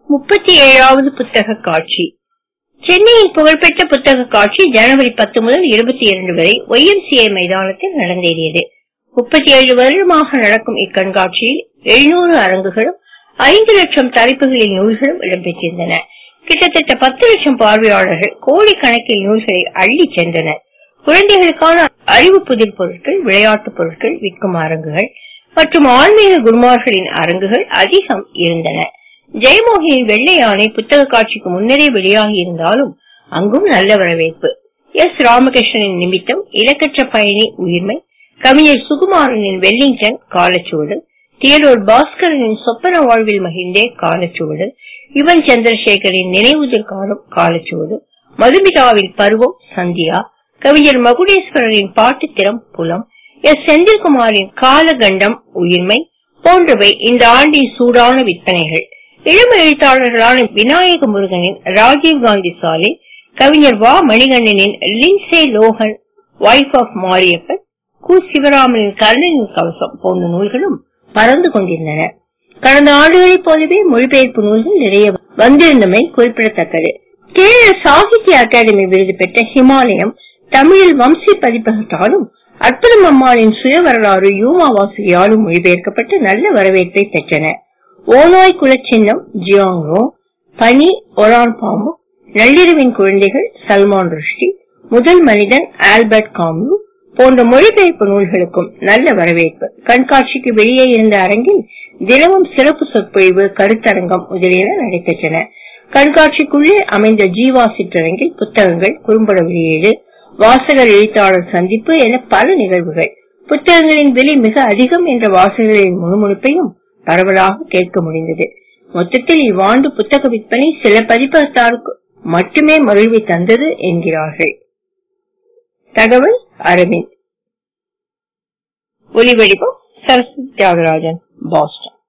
முப்பத்தி ஏழாவது புத்தக காட்சி சென்னையின் புகழ்பெற்ற புத்தக காட்சி ஜனவரி பத்து முதல் இருபத்தி இரண்டு வரை ஒய்எம்சிஏ மைதானத்தில் நடந்தேறியது முப்பத்தி ஏழு வருடமாக நடக்கும் இக்கண்காட்சியில் எழுநூறு அரங்குகளும் ஐந்து லட்சம் தலைப்புகளில் நூல்களும் இடம்பெற்றிருந்தன கிட்டத்தட்ட பத்து லட்சம் பார்வையாளர்கள் கோடிக்கணக்கில் நூல்களை அள்ளி சென்றனர் குழந்தைகளுக்கான அறிவு புதிர் பொருட்கள் விளையாட்டுப் பொருட்கள் விற்கும் அரங்குகள் மற்றும் ஆன்மீக குருமார்களின் அரங்குகள் அதிகம் இருந்தன ஜெயமோகனின் வெள்ளை யானை புத்தக காட்சிக்கு முன்னரே வெளியாகி இருந்தாலும் அங்கும் நல்ல வரவேற்பு எஸ் ராமகிருஷ்ணனின் நிமித்தம் இலக்கற்ற பயணி உயிர்மை கவிஞர் சுகுமாரனின் வெல்லிங்டன் காலச்சுவடு தியடோர் பாஸ்கரனின் சொப்பன வாழ்வில் மகிழ்ந்தே காலச்சுவடு யுவன் சந்திரசேகரின் நினைவுதிர் காலம் காலச்சுவடு மதுமிதாவின் பருவம் சந்தியா கவிஞர் மகுடேஸ்வரரின் பாட்டுத்திறம் புலம் எஸ் செந்தில்குமாரின் காலகண்டம் உயிர்மை போன்றவை இந்த ஆண்டின் சூடான விற்பனைகள் இளம் எழுத்தாளர்களான விநாயக முருகனின் ராஜீவ்காந்தி சாலை கவிஞர் வா மணிகண்டனின் Lindsay Lohan wife of Mariappan Ku சிவராமனின் கர்ணனின் கவசம் போன்ற நூல்களும் பறந்து கொண்டிருந்தன கடந்த ஆண்டுகளைப் போலவே மொழிபெயர்ப்பு நூல்கள் நிறைய வந்திருந்தமை குறிப்பிடத்தக்கது கேரள சாகித்ய அகாடமி விருது பெற்ற ஹிமாலயம் தமிழில் வம்சி பதிப்பகத்தாலும் அற்புதம் அம்மாளின் சுய வரலாறு யூமா வாசுகியாலும் மொழிபெயர்க்கப்பட்டு நல்ல வரவேற்பை பெற்றன ஓநாய் குலச்சின்னம் ஜியாங்ரோ பனி ஒரான் பாம்பு நள்ளிரவின் குழந்தைகள் சல்மான் ருஷ்டி முதல் மனிதன் ஆல்பர்ட் காம்லு போன்ற மொழிபெயர்ப்பு நூல்களுக்கும் நல்ல வரவேற்பு கண்காட்சிக்கு வெளியே இருந்த அரங்கில் தினமும் சிறப்பு சொற்பொழிவு கருத்தரங்கம் முதலியன நடைபெற்றன கண்காட்சிக்குள்ளே அமைந்த ஜீவா சிற்றரங்கில் புத்தகங்கள் குறும்பட வெளியீடு வாசகர் எழுத்தாளர் சந்திப்பு என பல நிகழ்வுகள் புத்தகங்களின் விலை மிக அதிகம் என்ற வாசகர்களின் முணுமுணுப்பையும் பரவலாக கேட்க முடிந்தது மொத்தத்தில் இவ்வாண்டு புத்தக விற்பனை சில பதிப்பகத்தாருக்கு மட்டுமே மகிழ்வை தந்தது என்கிறார்கள் தகவல் அரவிந்த் ஒலிவடிவம் சரஸ்வதி தியாகராஜன் பாஸ்டன்